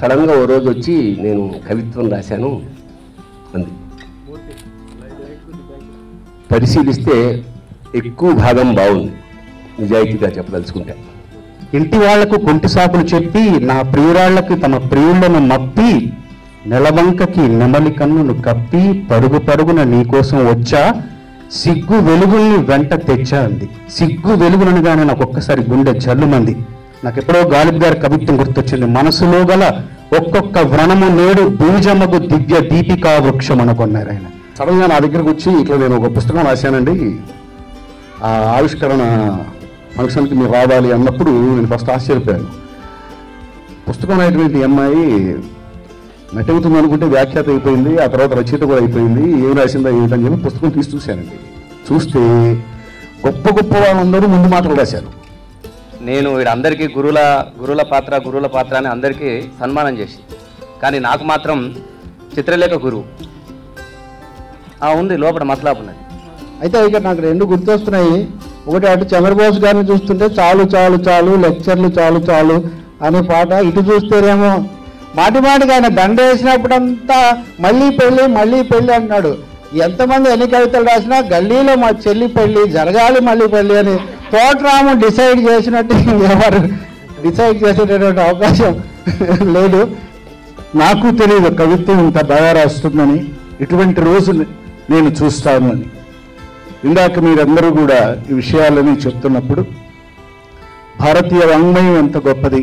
సడన్గా ఓ రోజు వచ్చి నేను కవిత్వం రాశాను అంది పరిశీలిస్తే ఎక్కువ భాగం బాగుంది నిజాయితీగా చెప్పదలుచుకుంటే ఇంటి వాళ్లకు కుంటి సాకులు చెప్పి నా ప్రియురాళ్లకి తమ ప్రియులను మప్పి నెలవంకకి నెమలి కన్నును కప్పి పరుగు పరుగున నీకోసం వచ్చా సిగ్గు వెలుగుల్ని వెంట తెచ్చా అంది సిగ్గు వెలుగులనగానే నాకు ఒక్కసారి గుండె జల్లుమంది నాకు ఎప్పుడో గాలిబ్ గారి కవిత్వం గుర్తొచ్చింది మనసులో గల ఒక్కొక్క వ్రణము నేడు బీజమగు దివ్య దీపికా వృక్షం అనుకున్నారు ఆయన సడన్గా నా దగ్గరకు వచ్చి ఇట్లా నేను ఒక పుస్తకం రాశానండి ఆ ఆవిష్కరణ ఫంక్షన్కి మీరు రావాలి అన్నప్పుడు నేను ఫస్ట్ ఆశ్చర్యపోయాను పుస్తకం అనేటువంటి ఈ అమ్మాయి నటవుతుంది అనుకుంటే వ్యాఖ్యాత అయిపోయింది ఆ తర్వాత రచయిత కూడా అయిపోయింది ఏం రాసిందా ఏమిటని చెప్పి పుస్తకం తీసి చూశానండి చూస్తే గొప్ప గొప్ప వాళ్ళందరూ ముందు మాటలు రాశారు నేను వీరందరికీ గురువుల గురువుల పాత్ర గురువుల పాత్ర అని అందరికీ సన్మానం చేసి కానీ నాకు మాత్రం చిత్రలేఖ గురువు ఆ ఉంది లోపల మతలాపు ఉన్నది అయితే ఇక నాకు రెండు గుర్తొస్తున్నాయి ఒకటి అటు చంద్రబోస్ గారిని చూస్తుంటే చాలు చాలు చాలు లెక్చర్లు చాలు చాలు అనే పాట ఇటు చూస్తేనేమో మాటి మాటికి ఆయన దండ వేసినప్పుడంతా మళ్ళీ పెళ్ళి మళ్ళీ పెళ్ళి అంటున్నాడు ఎంతమంది ఎన్ని కవితలు రాసినా గల్లీలో మా చెల్లి పెళ్ళి జరగాలి మళ్ళీ పెళ్ళి అని తోటరాము డిసైడ్ చేసినట్టు ఎవరు డిసైడ్ చేసేటటువంటి అవకాశం లేదు నాకు తెలియదు కవిత్వం ఇంత బాగా రాస్తుందని ఇటువంటి రోజు నేను చూస్తాను అని ఇందాక మీరందరూ కూడా ఈ విషయాలని చెప్తున్నప్పుడు భారతీయ వాంగ్మయం ఎంత గొప్పది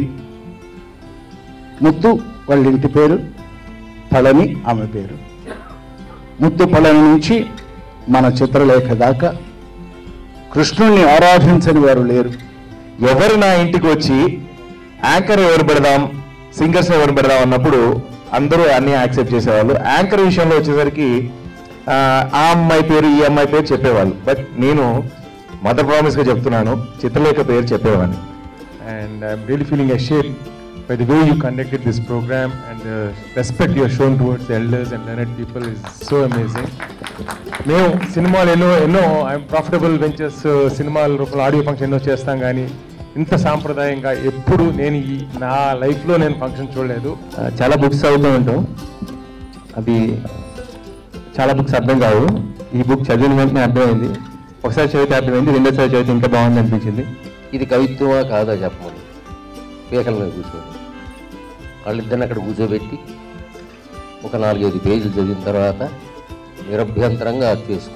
ముత్తు వాళ్ళ ఇంటి పేరు పళని ఆమె పేరు ముత్తు పళని నుంచి మన చిత్రలేఖ దాకా కృష్ణుణ్ణి ఆరాధించని వారు లేరు ఎవరు నా ఇంటికి వచ్చి యాంకర్ ఎవరు పెడదాం సింగర్స్ ఎవరు పెడదాం అన్నప్పుడు అందరూ అన్ని యాక్సెప్ట్ చేసేవాళ్ళు యాంకర్ విషయంలో వచ్చేసరికి ఆ, ఆ అమ్మాయి పేరు ఈ అమ్మాయి పేరు చెప్పేవాళ్ళు బట్ నేను మదర్ ప్రామిస్ గా చెప్తున్నాను చిత్రలేఖ పేరు చెప్పేవాడిని and I'm really feeling ashamed by the way you conducted this program and the respect you have shown towards the elders and learned people is so amazing. మేము సినిమాలు ఎన్నో ఎన్నో ఐఎమ్ ప్రాఫిటబుల్ వెంచర్స్ సినిమాల రూపంలో ఆడియో ఫంక్షన్ ఎన్నో చేస్తాం కానీ ఇంత సాంప్రదాయంగా ఎప్పుడు నేను ఈ నా లైఫ్లో నేను ఫంక్షన్ చూడలేదు ఆ, చాలా బుక్స్ చదువుతూ ఉంటాం అవి చాలా బుక్స్ అర్థం కావు ఈ బుక్ చదివిన వెంటనే అర్థమైంది ఒకసారి చదివితే అర్థమైంది రెండోసారి చదివితే ఇంకా బాగుంది అనిపించింది ఇది కవిత్వమా కాదా చెప్పమని పీకల మీద కూర్చోండి వాళ్ళిద్దరిని అక్కడ కూర్చోబెట్టి ఒక నాలుగైదు పేజీలు చదివిన తర్వాత నిరభ్యంతరంగా అది చేసుకో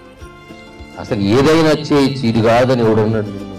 అసలు ఏదైనా చేయొచ్చు ఇది కాదని ఎవడున్నాడు నిన్ను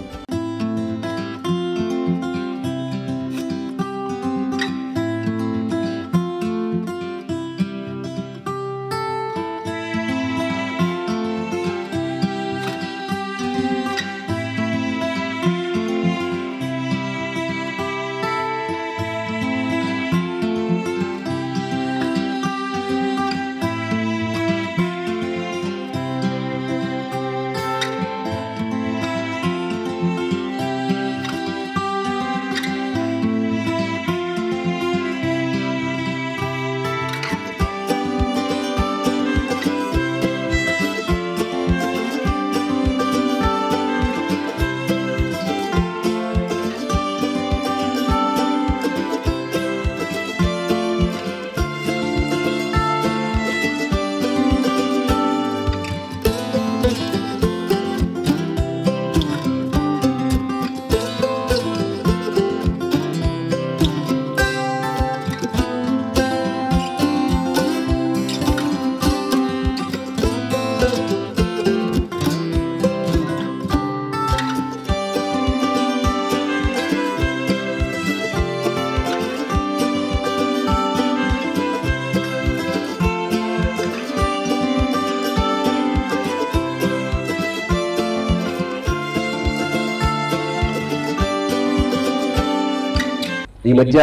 ఈ మధ్య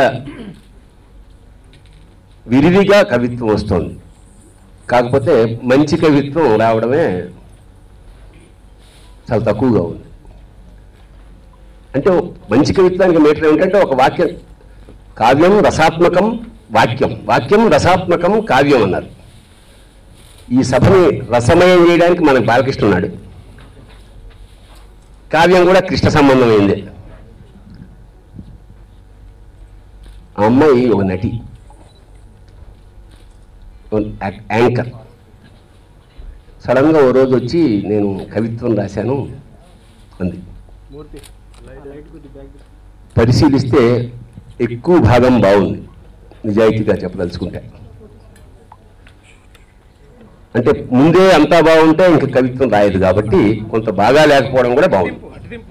విరివిగా కవిత్వం వస్తుంది కాకపోతే మంచి కవిత్వం రావడమే చాలా తక్కువగా ఉంది అంటే మంచి కవిత్వానికి మీటర్ ఏమిటంటే ఒక వాక్యం కావ్యం రసాత్మకం వాక్యం వాక్యం రసాత్మకం కావ్యం అన్నారు ఈ సభని రసమయం చేయడానికి మనకు బాలకృష్ణ ఉన్నాడు కావ్యం కూడా కృష్ణ సంబంధమైంది ఆ అమ్మాయి ఒక నటి ఒక యా- యాంకర్ సడన్గా ఓ రోజు వచ్చి నేను కవిత్వం రాశాను అంది పరిశీలిస్తే ఎక్కువ భాగం బాగుంది నిజాయితీగా చెప్పదలుచుకుంటే అంటే ముందే అంతా బాగుంటే ఇంక కవిత్వం రాయదు కాబట్టి కొంత బాగా లేకపోవడం కూడా బాగుంది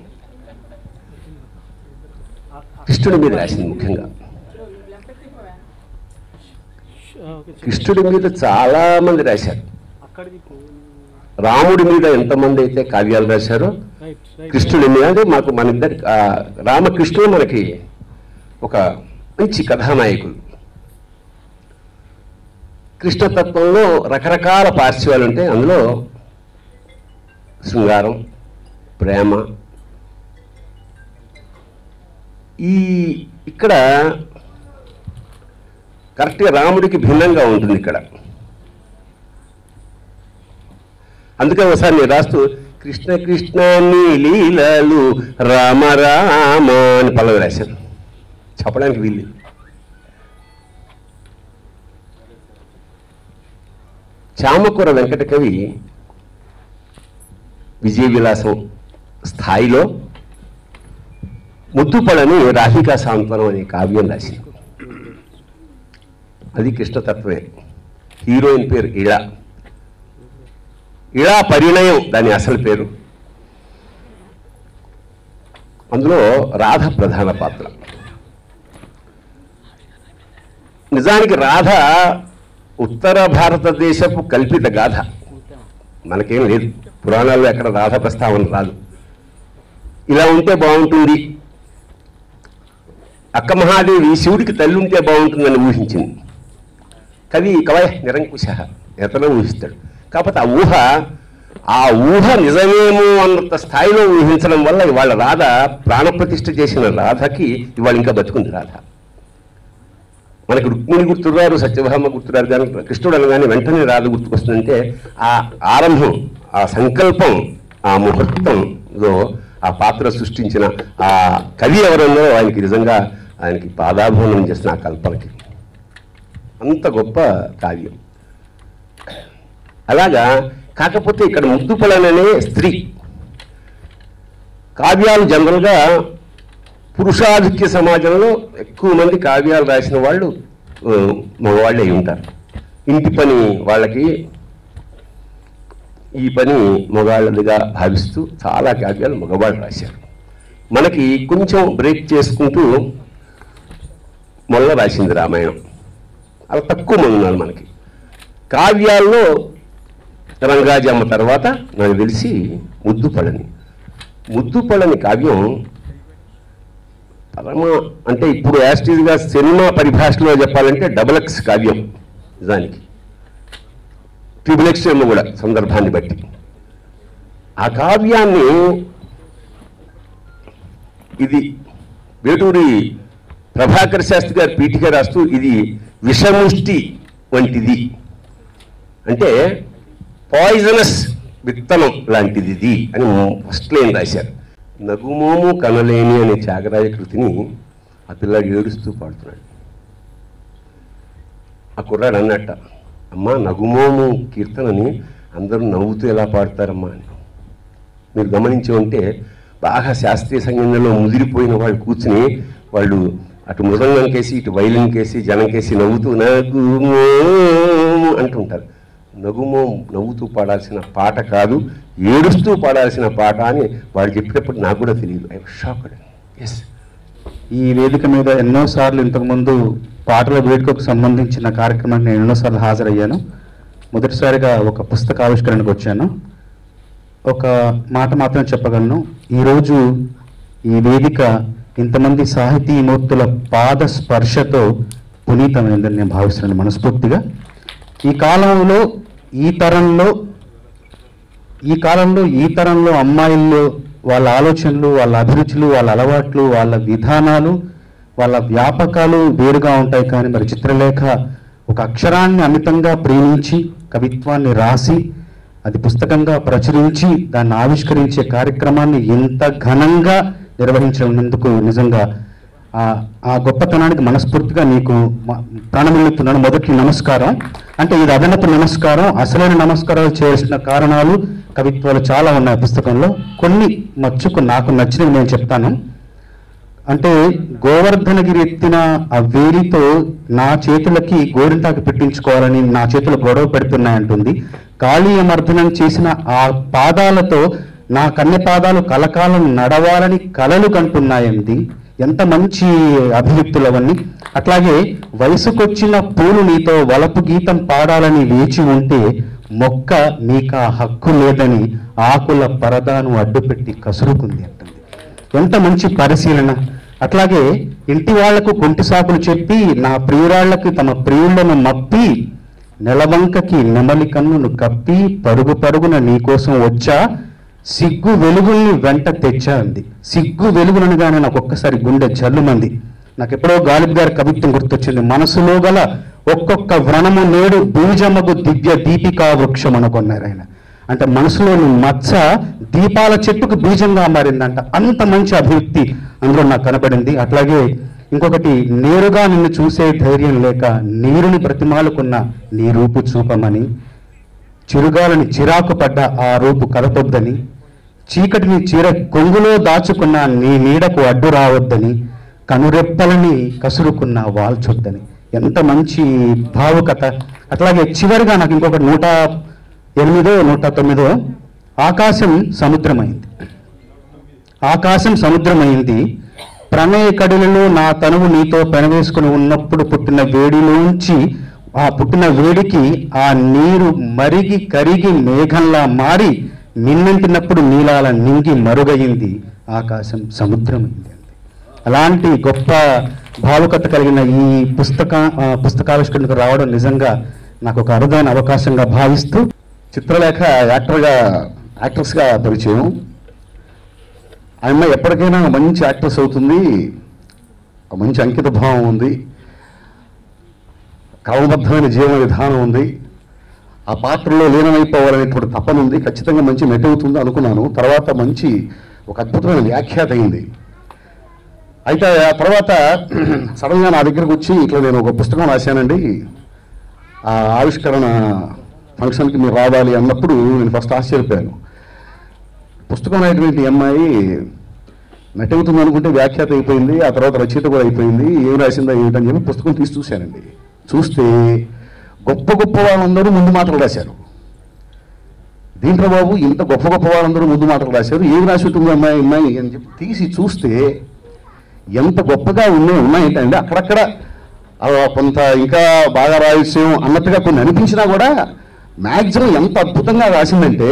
కృష్ణుడి మీద రాసింది ముఖ్యంగా కృష్ణుడి మీద చాలా మంది రాశారు రాముడి మీద ఎంతమంది అయితే కావ్యాలు రాశారో కృష్ణుడి మీద అంటే మాకు మన ఇద్దరి ఆ, రామకృష్ణుడు మనకి ఒక మంచి కథానాయకులు కృష్ణతత్వంలో రకరకాల పార్శ్వాలు ఉంటాయి అందులో శృంగారం ప్రేమ ఈ ఇక్కడ కరెక్ట్గా రాముడికి భిన్నంగా ఉంటుంది ఇక్కడ అందుకే ఒకసారి నేను రాస్తూ కృష్ణ కృష్ణ నీ లీలలు రామ రామ అని పల్లవి రాశాను చెప్పడానికి వీలు చామకూర వెంకట కవి విజయ విలాసం స్థాయిలో ముద్దుపడని రాధికా సాంత్వనం అనే కావ్యం రాసింది అది కృష్ణతత్వమే హీరోయిన్ పేరు ఇళా ఇళా పరిణయం దాని అసలు పేరు అందులో రాధ ప్రధాన పాత్ర నిజానికి రాధ ఉత్తర భారతదేశపు కల్పిత గాథ మనకేం లేదు పురాణాల్లో ఎక్కడ రాధ ప్రస్తావన రాదు ఇలా ఉంటే బాగుంటుంది అక్క మహాదేవి శివుడికి తల్లి ఉంటే బాగుంటుందని ఊహించింది కవి కవయ నిరంకుశ ఎతనో ఊహిస్తాడు కాకపోతే ఆ ఊహ ఆ ఊహ నిజమేమో అన్నంత స్థాయిలో ఊహించడం వల్ల ఇవాళ రాధ ప్రాణప్రతిష్ఠ చేసిన రాధకి ఇవాళ ఇంకా బతుకుంది రాధ మనకి రుక్మిణి గుర్తురారు సత్యభామ గుర్తురారు కానీ కృష్ణుడు అనగానే వెంటనే రాధ గుర్తుకొస్తుందంటే ఆ ఆరంభం ఆ సంకల్పం ఆ ముహూర్తంలో ఆ పాత్ర సృష్టించిన ఆ కవి ఎవరన్నో ఆయనకి నిజంగా ఆయనకి పాదాభవనం చేసిన ఆ కల్పనకి అంత గొప్ప కావ్యం అలాగా కాకపోతే ఇక్కడ ముద్దుపలననే స్త్రీ కావ్యాలు జనరల్గా పురుషాధిక్య సమాజంలో ఎక్కువ మంది కావ్యాలు రాసిన వాళ్ళు ఆ, మగవాళ్ళే అయి ఉంటారు ఇంటి పని వాళ్ళకి ఈ పని మగవాళ్ళదిగా భావిస్తూ చాలా కావ్యాలు మగవాళ్ళు రాశారు మనకి కొంచెం బ్రేక్ చేసుకుంటూ మొల్ల రాసింది రామాయణం అలా తక్కువ మంది ఉన్నారు మనకి కావ్యాల్లో రంగాజమ్మ తర్వాత నాకు తెలిసి ముద్దుపడని ముద్దుపడని కావ్యం పరమ అంటే ఇప్పుడు యాస్టీజ్గా సినిమా పరిభాషలో చెప్పాలంటే డబుల్ ఎక్స్ కావ్యం నిజానికి ట్రిపుల్ ఎక్స్ ఏమో కూడా సందర్భాన్ని బట్టి ఆ కావ్యాన్ని ఇది వేటూరి ప్రభాకర్ శాస్త్రి గారు పీఠిక రాస్తూ ఇది విషముష్టి వంటిది అంటే పాయిజనస్ విత్తనం లాంటిది ఇది అని ఫస్ట్ లైన్ రాశారు నగుమోము కనలేని అనే త్యాగరాజ కృతిని ఆ పిల్లాడు ఏడుస్తూ పాడుతున్నాడు ఆ కుర్రాడు అన్నట్ట అమ్మా నగుమోము కీర్తనని అందరూ నవ్వుతూ ఎలా పాడతారమ్మా అని మీరు గమనించి ఉంటే బాగా శాస్త్రీయ సంగీతంలో ముదిరిపోయిన వాళ్ళు కూర్చుని వాళ్ళు అటు మృదంగం కేసి ఇటు వైలిన్ కేసి జనం కేసి నవ్వుతూ నగుమో అంటుంటారు నగుమో నవ్వుతూ పాడాల్సిన పాట కాదు ఏడుస్తూ పాడాల్సిన పాట అని వాడు చెప్పినప్పుడు నాకు కూడా తెలియదు ఐ షాక్డ్ ఎస్ ఈ వేదిక మీద ఎన్నోసార్లు ఇంతకుముందు పాటల వేడుకకు సంబంధించిన కార్యక్రమానికి నేను ఎన్నోసార్లు హాజరయ్యాను మొదటిసారిగా ఒక పుస్తక ఆవిష్కరణకు వచ్చాను ఒక మాట మాత్రం చెప్పగలను ఈరోజు ఈ వేదిక ఇంతమంది సాహితీమూర్తుల పాద స్పర్శతో పునీతమైందని నేను భావిస్తున్నాను మనస్ఫూర్తిగా ఈ కాలంలో ఈ తరంలో ఈ కాలంలో ఈ తరంలో అమ్మాయిల్లో వాళ్ళ ఆలోచనలు వాళ్ళ అభిరుచులు వాళ్ళ అలవాట్లు వాళ్ళ విధానాలు వాళ్ళ వ్యాపకాలు వేరుగా ఉంటాయి కానీ మరి చిత్రలేఖ ఒక అక్షరాన్ని అమితంగా ప్రేమించి కవిత్వాన్ని రాసి అది పుస్తకంగా ప్రచురించి దాన్ని ఆవిష్కరించే కార్యక్రమాన్ని ఎంత ఘనంగా నిర్వహించినందుకు నిజంగా ఆ- ఆ గొప్పతనానికి మనస్ఫూర్తిగా నీకు మ- ప్రాణమిల్లుతున్నాను మొదటి నమస్కారం అంటే ఇది అదనపు నమస్కారం అసలైన నమస్కారాలు చేయాల్సిన కారణాలు కవిత్వాలు చాలా ఉన్నాయి పుస్తకంలో కొన్ని మచ్చుకు నాకు నచ్చినవి నేను చెప్తాను అంటే గోవర్ధనగిరి ఎత్తిన ఆ వేలితో నా చేతులకి గోరింటాకు పెట్టించుకోవాలని నా చేతులు గొడవ పెడుతున్నాయంటుంది కాళీయమర్దనం చేసిన ఆ పాదాలతో నా కన్నె పాదాలు కలకాలం నడవాలని కలలు కంటున్నాయండి ఎంత మంచి అభివ్యక్తులు అవన్నీ అట్లాగే వయసుకొచ్చిన పూలు నీతో వలపు గీతం పాడాలని వేచి ఉంటే మొక్క నీకా హక్కు లేదని ఆకుల పరదాను అడ్డుపెట్టి కసురుకుంది అంటుంది ఎంత మంచి పరిశీలన అట్లాగే ఇంటి వాళ్లకు కుంటి సాకులు చెప్పి నా ప్రియురాళ్లకి తమ ప్రియులను మప్పి నెలవంకకి నెమలి కన్నును కప్పి పరుగు పరుగున నీకోసం వచ్చా సిగ్గు వెలుగుల్ని వెంట తెచ్చా అంది సిగ్గు వెలుగులనగానే నాకు ఒక్కసారి గుండె జల్లుమంది నాకు ఎప్పుడో గాలిబ్ గారి కవిత్వం గుర్తొచ్చింది మనసులో గల ఒక్కొక్క వ్రణము నేడు బీజమగు దివ్య దీపికా వృక్షం అనుకున్నారు ఆయన అంటే మనసులోని మచ్చ దీపాల చెట్టుకు బీజంగా మారిందంట అంత మంచి అభివ్యక్తి అందులో నాకు కనబడింది అట్లాగే ఇంకొకటి నేరుగా నిన్ను చూసే ధైర్యం లేక నీరుని బ్రతిమాలుకున్న నీ రూపు చూపమని చిరుగాలని చిరాకు పడ్డ ఆ రూపు కదపొద్దని చీకటిని చీర కొంగులో దాచుకున్న నీ నీడకు అడ్డు రావద్దని కనురెప్పలని కసురుకున్న వాల్చొద్దని ఎంత మంచి భావుకత అట్లాగే చివరిగా నాకు ఇంకొక నూట ఎనిమిదో నూట తొమ్మిదో ఆకాశం సముద్రమైంది ఆకాశం సముద్రమైంది ప్రణయ కడిలలో నా తనువు నీతో పెనవేసుకుని ఉన్నప్పుడు పుట్టిన వేడిలోంచి ఆ పుట్టిన వేడికి ఆ నీరు మరిగి కరిగి మేఘంలా మారి నిన్నంటినప్పుడు నీలాల నింగి మరుగయింది ఆకాశం సముద్రమైంది అంది అలాంటి గొప్ప భావుకత కలిగిన ఈ పుస్తక ఆ, పుస్తకావిష్కరణకు రావడం నిజంగా నాకు ఒక అరుదైన అవకాశంగా భావిస్తూ చిత్రలేఖ యాక్టర్గా యాక్ట్రెస్గా పరిచయం ఆ అమ్మాయి ఎప్పటికైనా మంచి యాక్ట్రెస్ అవుతుంది ఒక మంచి అంకిత భావం ఉంది క్రమబద్ధమైన జీవన విధానం ఉంది ఆ పాత్రలో లీనమైపోవాలనేటువంటి తపన ఉంది ఖచ్చితంగా మంచి మెట్ అవుతుంది అనుకున్నాను తర్వాత మంచి ఒక అద్భుతమైన వ్యాఖ్యాత అయింది అయితే ఆ తర్వాత సడన్గా నా దగ్గరకు వచ్చి ఇట్లా నేను ఒక పుస్తకం రాశానండి ఆ ఆవిష్కరణ ఫంక్షన్కి మీరు రావాలి అన్నప్పుడు నేను ఫస్ట్ ఆశ్చర్యపోయాను పుస్తకం అనేటువంటి ఈ అమ్మాయి నటవుతుంది అనుకుంటే వ్యాఖ్యాత అయిపోయింది ఆ తర్వాత రచయిత కూడా అయిపోయింది ఏం రాసిందా ఏమిటని చెప్పి పుస్తకం తీసి చూశానండి చూస్తే గొప్ప గొప్ప వాళ్ళందరూ ముందు మాటలు రాశారు దీంట్లో బాబు ఇంత గొప్ప గొప్ప వాళ్ళందరూ ముందు మాటలు రాశారు ఏం రాసి ఉంటుంది అమ్మాయి అమ్మాయి అని చెప్పి తీసి చూస్తే ఎంత గొప్పగా ఉన్నాయి ఉన్నాయంటే అక్కడక్కడ ఆ కొంత ఇంకా బాగా రాయస్యం అన్నట్టుగా కొన్ని అనిపించినా కూడా మ్యాక్సిమం ఎంత అద్భుతంగా రాసిందంటే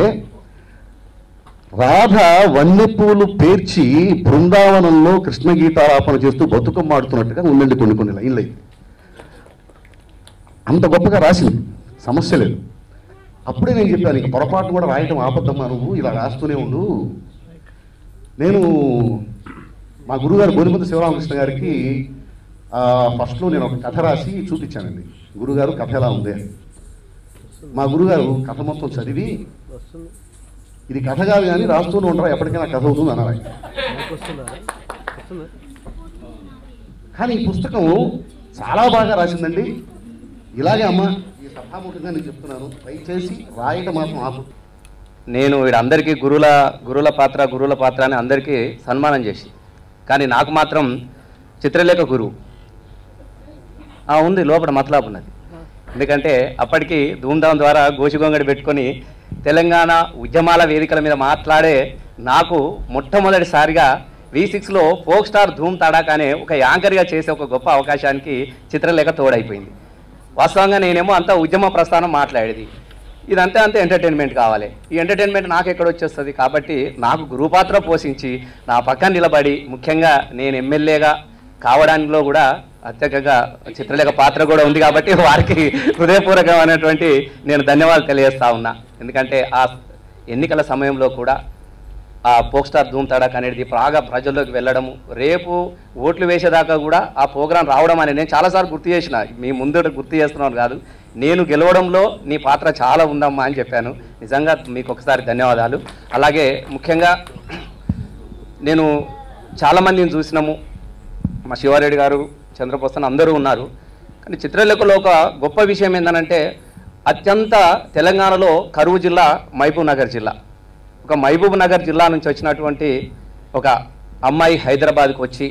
రాధ వన్నెపూలు పేర్చి బృందావనంలో కృష్ణ గీతాలాపన చేస్తూ బతుకమ్మ ఆడుతున్నట్టుగా ఉందండి కొన్ని కొన్ని లైన్లు అయితే అంత గొప్పగా రాసింది సమస్య లేదు అప్పుడే నేను చెప్పాను ఇక పొరపాటు కూడా రాయటం ఆపద్దమ్మా నువ్వు ఇలా రాస్తూనే ఉండు నేను మా గురుగారు బోరిమంత శివరామకృష్ణ గారికి ఆ, ఫస్ట్లో నేను ఒక కథ రాసి చూపించానండి గురుగారు కథ ఎలా ఉంది అని. మా గురుగారు కథ మొత్తం చదివి ఇది కథ కాదు కానీ రాస్తూనే ఉంటారా ఎప్పటికైనా కథ అవుతుంది అన్నారు ఆయన. కానీ ఈ పుస్తకం చాలా బాగా రాసిందండి ఇలాగే అమ్మ ఈ సభాముఖంగా నేను చెప్తున్నాను దయచేసి రాయటం మాత్రం ఆపు నేను వీడందరికీ గురువుల గురువుల పాత్ర గురువుల పాత్ర అని అందరికీ సన్మానం చేసి కానీ నాకు మాత్రం చిత్రలేఖ గురువు ఆ, ఉంది లోపల మతలాపు ఉన్నది ఎందుకంటే అప్పటికి ధూమ్ధాం ద్వారా గోషిగొంగడి పెట్టుకొని తెలంగాణ ఉద్యమాల వేదికల మీద మాట్లాడే నాకు మొట్టమొదటిసారిగా వి సిక్స్లో ఫోక్ స్టార్ ధూమ్ తడాక్ అనే ఒక యాంకర్గా చేసే ఒక గొప్ప అవకాశానికి చిత్రలేఖ తోడైపోయింది వాస్తవంగా నేనేమో అంత ఉద్యమ ప్రస్థానం మాట్లాడేది ఇదంతా అంతే ఎంటర్టైన్మెంట్ కావాలి ఈ ఎంటర్టైన్మెంట్ నాకు ఎక్కడ వచ్చేస్తుంది కాబట్టి నాకు గురుపాత్ర పోషించి నా పక్కన నిలబడి ముఖ్యంగా నేను ఎమ్మెల్యేగా కావడానిలో కూడా అత్యధికంగా చిత్రలేఖ పాత్ర కూడా ఉంది కాబట్టి వారికి హృదయపూర్వకమైనటువంటి నేను ధన్యవాదాలు తెలియజేస్తా ఉన్నా ఎందుకంటే ఆ ఎన్నికల సమయంలో కూడా ఆ పోక్ స్టార్ ధూమ్ తడక్ అనేది బాగా ప్రజల్లోకి వెళ్ళడము రేపు ఓట్లు వేసేదాకా కూడా ఆ ప్రోగ్రాం రావడం అనేది నేను చాలాసార్లు గుర్తు చేసిన మీ ముందు గుర్తు చేస్తున్నాను కాదు నేను గెలవడంలో నీ పాత్ర చాలా ఉందమ్మా అని చెప్పాను నిజంగా మీకు ఒకసారి ధన్యవాదాలు అలాగే ముఖ్యంగా నేను చాలామందిని చూసినాము మా శివారెడ్డి గారు చంద్రప్రసన్న అందరూ ఉన్నారు కానీ చిత్రలేఖలో ఒక గొప్ప విషయం ఏంటంటే అత్యంత తెలంగాణలో కరువు జిల్లా మహబూబ్ నగర్ జిల్లా ఒక మహబూబ్ నగర్ జిల్లా నుంచి వచ్చినటువంటి ఒక అమ్మాయి హైదరాబాద్కి వచ్చి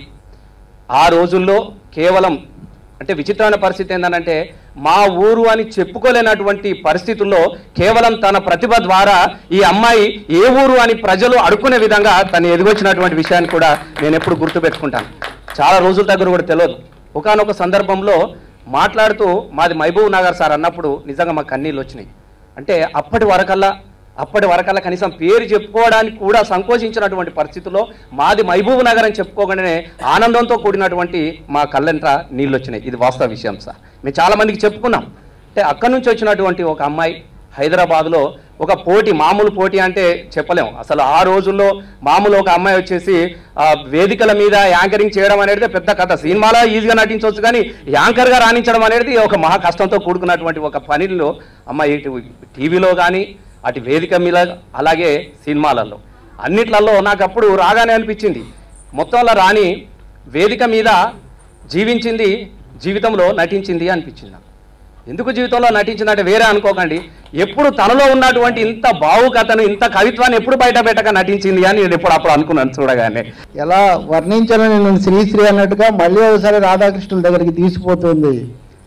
ఆ రోజుల్లో కేవలం అంటే విచిత్రమైన పరిస్థితి ఏంటంటే మా ఊరు అని చెప్పుకోలేనటువంటి పరిస్థితుల్లో కేవలం తన ప్రతిభ ద్వారా ఈ అమ్మాయి ఏ ఊరు అని ప్రజలు అడుక్కునే విధంగా తను ఎదిగొచ్చినటువంటి విషయాన్ని కూడా నేను ఎప్పుడు గుర్తుపెట్టుకుంటాను చాలా రోజుల దగ్గర కూడా తెలియదు ఒకానొక సందర్భంలో మాట్లాడుతూ మాది మహబూబ్ నగర్ సార్ అన్నప్పుడు నిజంగా మాకు కన్నీళ్ళు వచ్చినాయి అంటే అప్పటి వరకల్లా అప్పటి వరకల్లా కనీసం పేరు చెప్పుకోవడానికి కూడా సంకోచించినటువంటి పరిస్థితుల్లో మాది మహబూబ్ నగర్ అని చెప్పుకోగానే ఆనందంతో కూడినటువంటి మా కళ్ళెంట నీళ్ళు వచ్చినాయి ఇది వాస్తవ విషయం సార్ మేము చాలా మందికి చెప్పుకున్నాం అంటే అక్కడి నుంచి వచ్చినటువంటి ఒక అమ్మాయి హైదరాబాద్లో ఒక పోటీ మామూలు పోటీ అంటే చెప్పలేం అసలు ఆ రోజుల్లో మామూలు ఒక అమ్మాయి వచ్చేసి ఆ, వేదికల మీద యాంకరింగ్ చేయడం అనేది పెద్ద కథ సినిమాలో ఈజీగా నటించవచ్చు కానీ యాంకర్గా రాణించడం అనేది ఒక మహా కష్టంతో కూడుకున్నటువంటి ఒక పనిలో అమ్మాయి ఇటు టీవీలో కానీ అటు వేదిక మీద అలాగే సినిమాలలో అన్నిట్లలో నాకు అప్పుడు రాగానే అనిపించింది మొత్తంలో రాణి వేదిక మీద జీవించింది జీవితంలో నటించింది అనిపించింది నాకు ఎందుకు జీవితంలో నటించిందంటే వేరే అనుకోకండి ఎప్పుడు తనలో ఉన్నటువంటి ఇంత భావుకథను ఇంత కవిత్వాన్ని ఎప్పుడు బయట పెట్టక నటించింది అని నేను ఎప్పుడు అప్పుడు అనుకున్నాను చూడగానే ఎలా వర్ణించను నేను శ్రీశ్రీ అన్నట్టుగా మళ్ళీ ఒకసారి రాధాకృష్ణుల దగ్గరికి తీసిపోతుంది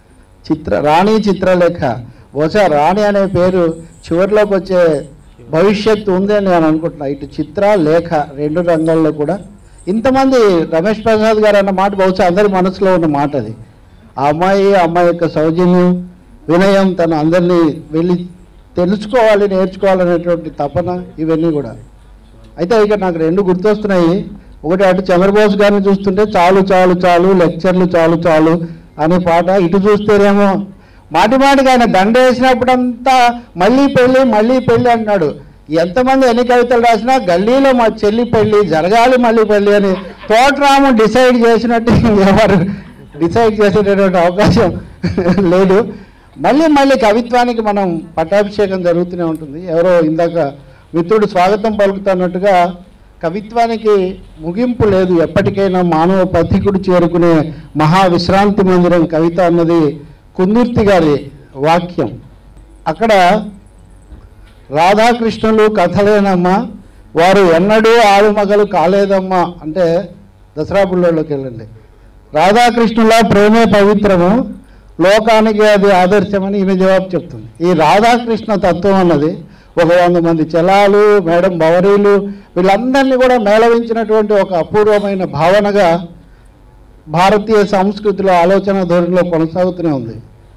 చిత్ర రాణి చిత్రలేఖ బహుశా రాణి అనే పేరు చివరిలోకి వచ్చే భవిష్యత్తు ఉంది అని నేను అనుకుంటున్నా ఇటు చిత్ర లేఖ రెండు రంగాల్లో కూడా ఇంతమంది రమేష్ ప్రసాద్ గారు అన్న మాట బహుశా అందరి మనసులో ఉన్న మాట అది ఆ అమ్మాయి ఆ అమ్మాయి యొక్క సౌజన్యం వినయం తను అందరినీ వెళ్ళి తెలుసుకోవాలి నేర్చుకోవాలనేటువంటి తపన ఇవన్నీ కూడా అయితే ఇక నాకు రెండు గుర్తొస్తున్నాయి ఒకటి అటు చంద్రబోస్ గారిని చూస్తుంటే చాలు చాలు చాలు లెక్చర్లు చాలు చాలు అనే పాట ఇటు చూస్తేనేమో మాటి మాటికి ఆయన దండ వేసినప్పుడంతా మళ్ళీ పెళ్ళి మళ్ళీ పెళ్ళి అంటున్నాడు ఎంతమంది ఎన్ని కవితలు రాసినా గల్లీలో మా చెల్లి పెళ్ళి జరగాలి మళ్ళీ పెళ్ళి అని తోటరాము డిసైడ్ చేసినట్టు ఎవరు డిసైడ్ చేసేటటువంటి అవకాశం లేదు మళ్ళీ మళ్ళీ కవిత్వానికి మనం పట్టాభిషేకం జరుగుతూనే ఉంటుంది ఎవరో ఇందాక మిత్రుడు స్వాగతం పలుకుతున్నట్టుగా కవిత్వానికి ముగింపు లేదు ఎప్పటికైనా మానవ పథికుడు చేరుకునే మహా విశ్రాంతి మందిరం కవిత అన్నది కుందుర్తి గారి వాక్యం అక్కడ రాధాకృష్ణులు కథలేనమ్మా వారు ఎన్నడూ ఆలుమగలు కాలేదమ్మా అంటే దసరా బుల్లోకి వెళ్ళండి రాధాకృష్ణుల ప్రేమే పవిత్రము లోకానికి అది ఆదర్శమని ఈమె జవాబు చెప్తుంది ఈ రాధాకృష్ణ తత్వం అన్నది ఒక వంద మంది చలాలు మేడం బవరీలు వీళ్ళందరినీ కూడా మేళవించినటువంటి ఒక అపూర్వమైన భావనగా భారతీయ సంస్కృతిలో ఆలోచన ధోరణిలో కొనసాగుతూనే ఉంది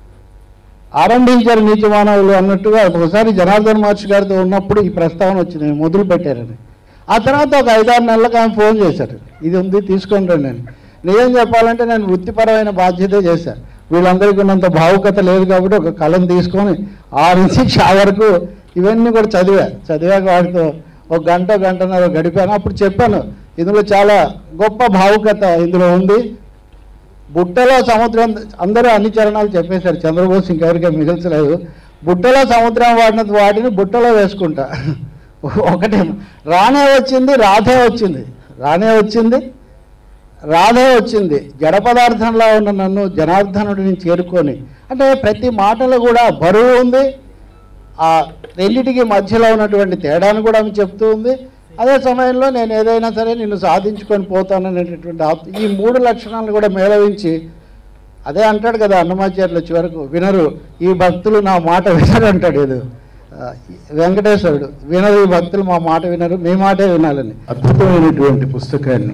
ఆరంభించారు నీతి మానవులు అన్నట్టుగా ఒకసారి జనార్దన్ మహర్షి గారితో ఉన్నప్పుడు ఈ ప్రస్తావన వచ్చింది మొదలు పెట్టారని ఆ తర్వాత ఒక ఐదారు నెలలకు ఆయన ఫోన్ చేశారు ఇది ఉంది తీసుకొని రండి అని నిజం చెప్పాలంటే నేను వృత్తిపరమైన బాధ్యత చేశాను వీళ్ళందరికీ ఉన్నంత భావుకత లేదు కాబట్టి ఒక కలం తీసుకొని ఆరు నుంచి ఆ వరకు ఇవన్నీ కూడా చదివా చదివాక వాడితో ఒక గంట గంటన్నర గడిపాను అప్పుడు చెప్పాను ఇందులో చాలా గొప్ప భావుకత ఇందులో ఉంది బుట్టలో సముద్రం అందరూ అన్ని చరణాలు చెప్పేశారు చంద్రబోస్ ఇంకెవరికీ మిగల్చలేదు బుట్టలో సముద్రం వాడిన వాటిని బుట్టలో వేసుకుంటా ఒకటే రానే వచ్చింది రాధే వచ్చింది రానే వచ్చింది రాధే వచ్చింది జడ పదార్థంలో ఉన్న నన్ను జనార్దనుడిని చేరుకొని అంటే ప్రతి మాటలో కూడా బరువు ఉంది ఆ రెండిటికి మధ్యలో ఉన్నటువంటి తేడాను కూడా ఆమె చెప్తూ ఉంది అదే సమయంలో నేను ఏదైనా సరే నిన్ను సాధించుకొని పోతాననేటటువంటి ఆప్- ఈ మూడు లక్షణాలను కూడా మేళవించి అదే అంటాడు కదా అన్నమాచార్యులు చివరకు వినరు ఈ భక్తులు నా మాట వినరు అంటాడు ఏదో ఆ, వెంకటేశ్వరుడు వినరు ఈ భక్తులు మా మాట వినరు మీ మాటే వినాలని అద్భుతమైనటువంటి పుస్తకాన్ని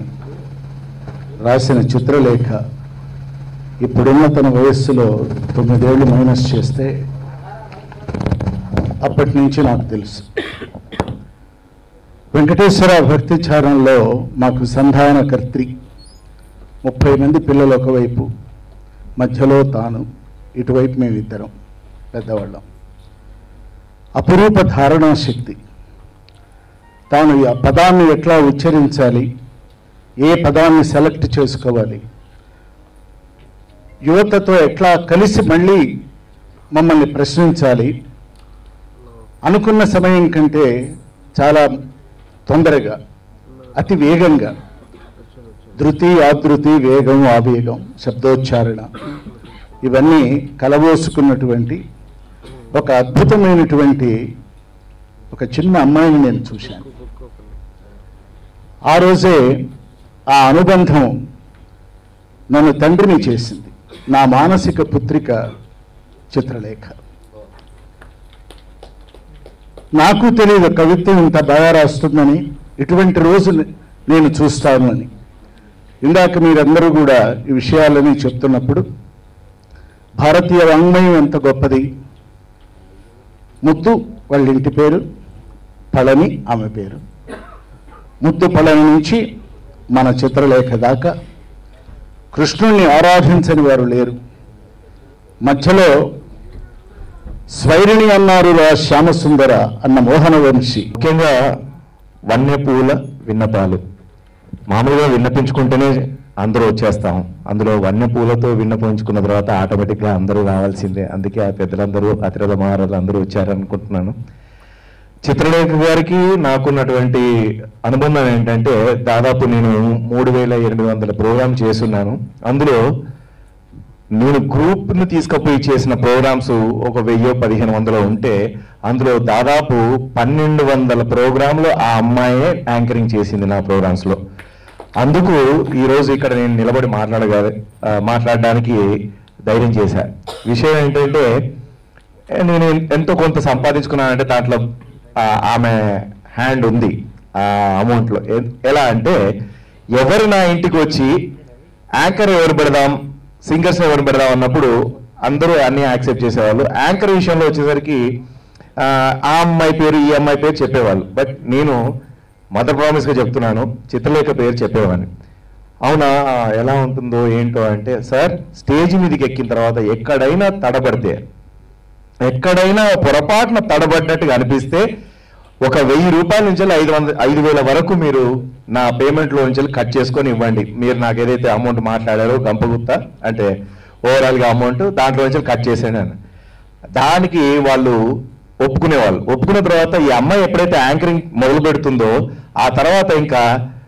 రాసిన చిత్రలేఖ ఇప్పుడున్న తన వయస్సులో తొమ్మిదేళ్లు మైనస్ చేస్తే అప్పటి నుంచి నాకు తెలుసు వెంకటేశ్వర భక్తి చారంలో మాకు సంధానకర్త్రి ముప్పై మంది పిల్లలు ఒకవైపు మధ్యలో తాను ఇటువైపు మేమిద్దరం పెద్దవాళ్ళం అపురూప ధారణా శక్తి తాను ఆ పదాన్ని ఎట్లా ఉచ్చరించాలి ఏ పదాన్ని సెలెక్ట్ చేసుకోవాలి యువతతో ఎట్లా కలిసి మళ్ళీ మమ్మల్ని ప్రశ్నించాలి అనుకున్న సమయం కంటే చాలా తొందరగా అతి వేగంగా ధృతి ఆధృతి వేగం ఆవేగం శబ్దోచ్చారణ ఇవన్నీ కలబోసుకున్నటువంటి ఒక అద్భుతమైనటువంటి ఒక చిన్న అమ్మాయిని నేను చూశాను ఆ రోజే ఆ అనుబంధం నన్ను తండ్రిని చేసింది నా మానసిక పుత్రిక చిత్రలేఖ నాకు తెలియదు కవిత్వం ఇంత బాగా రాస్తుందని ఇటువంటి రోజు నేను చూస్తాను అని ఇందాక మీరందరూ కూడా ఈ విషయాలని చెప్తున్నప్పుడు భారతీయ వాంగ్మయం ఎంత గొప్పది ముత్తు వాళ్ళ ఇంటి పేరు పళని ఆమె పేరు ముత్తు పళని నుంచి మన చిత్రలేఖ దాకా కృష్ణుణ్ణి ఆరాధించని వారు లేరు మధ్యలో స్వైరిణి అన్నారు రా శ్యామసుందర అన్న మోహన వంశీ ముఖ్యంగా వన్యపూల విన్నపాలు మామూలుగా విన్నపించుకుంటేనే అందరూ వచ్చేస్తాం అందులో వన్యపూలతో విన్నపించుకున్న తర్వాత ఆటోమేటిక్గా అందరూ రావాల్సిందే అందుకే ఆ పెద్దలందరూ అతిరథ మహారాజులు అందరూ వచ్చారనుకుంటున్నాను చిత్రలేఖ గారికి నాకున్నటువంటి అనుబంధం ఏంటంటే దాదాపు నేను మూడు వేల ఎనిమిది వందల ప్రోగ్రామ్ చేస్తున్నాను అందులో నేను గ్రూప్ను తీసుకుపోయి చేసిన ప్రోగ్రామ్స్ ఒక వెయ్యో పదిహేను వందలు ఉంటే అందులో దాదాపు పన్నెండు వందల ప్రోగ్రాంలు ఆ అమ్మాయే యాంకరింగ్ చేసింది నా ప్రోగ్రామ్స్లో అందుకు ఈరోజు ఇక్కడ నేను నిలబడి మాట్లాడగా ఆ, మాట్లాడడానికి ధైర్యం చేశా విషయం ఏంటంటే నేను ఎంతో కొంత సంపాదించుకున్నానంటే దాంట్లో ఆ, ఆమె హ్యాండ్ ఉంది ఆ అమౌంట్లో ఎ- ఎలా అంటే ఎవరు నా ఇంటికి వచ్చి యాంకర్ ఎవరు పెడదాం సింగర్స్ ఎవరు పెడదాం అన్నప్పుడు అందరూ అన్ని యాక్సెప్ట్ చేసేవాళ్ళు యాంకర్ విషయంలో వచ్చేసరికి ఆ, ఆ అమ్మాయి పేరు ఈ అమ్మాయి పేరు చెప్పేవాళ్ళు బట్ నేను మదర్ ప్రామిస్గా చెప్తున్నాను చిత్రలేఖ పేరు చెప్పేవాడిని అవునా ఎలా ఉంటుందో ఏంటో అంటే సార్ స్టేజ్ మీదకి ఎక్కిన తర్వాత ఎక్కడైనా తడబడితే ఎక్కడైనా పొరపాటున తడబడినట్టుగా అనిపిస్తే ఒక వెయ్యి రూపాయల నుంచి ఐదు వంద ఐదు వేల వరకు మీరు నా పేమెంట్లో నుంచి కట్ చేసుకొని ఇవ్వండి మీరు నాకు ఏదైతే అమౌంట్ మాట్లాడారో గంపగుత్త అంటే ఓవరాల్గా అమౌంట్ దాంట్లో నుంచి కట్ చేసాను అని దానికి వాళ్ళు ఒప్పుకునేవాళ్ళు ఒప్పుకున్న తర్వాత ఈ అమ్మాయి ఎప్పుడైతే యాంకరింగ్ మొదలు పెడుతుందో ఆ తర్వాత ఇంకా